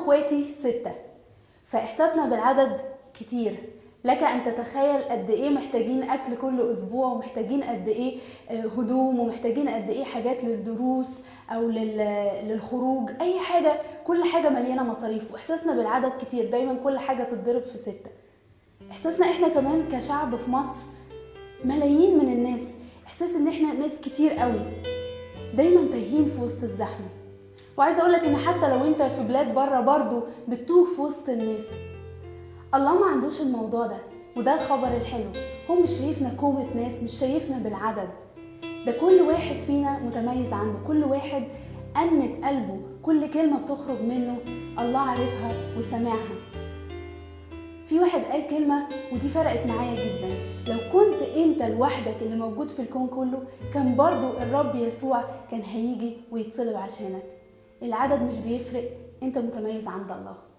واخواتي ستة فاحساسنا بالعدد كتير لك ان تتخيل قد ايه محتاجين اكل كل اسبوع ومحتاجين قد ايه آه، هدوم ومحتاجين قد ايه حاجات للدروس او لل- للخروج اي حاجه كل حاجه مليانه مصاريف واحساسنا بالعدد كتير دايما كل حاجه تتضرب في سته احساسنا احنا كمان كشعب في مصر ملايين من الناس احساس ان احنا ناس كتير قوي دايما تايهين في وسط الزحمه وعايزه اقول لك ان حتى لو انت في بلاد بره برضو بتتوه في وسط الناس الله ما عندوش الموضوع ده وده الخبر الحلو هو مش شايفنا كومة ناس مش شايفنا بالعدد ده كل واحد فينا متميز عنده كل واحد أنت قلبه كل كلمة بتخرج منه الله عارفها وسامعها في واحد قال كلمة ودي فرقت معايا جدا لو كنت انت لوحدك اللي موجود في الكون كله كان برضو الرب يسوع كان هيجي ويتصلب عشانك العدد مش بيفرق انت متميز عند الله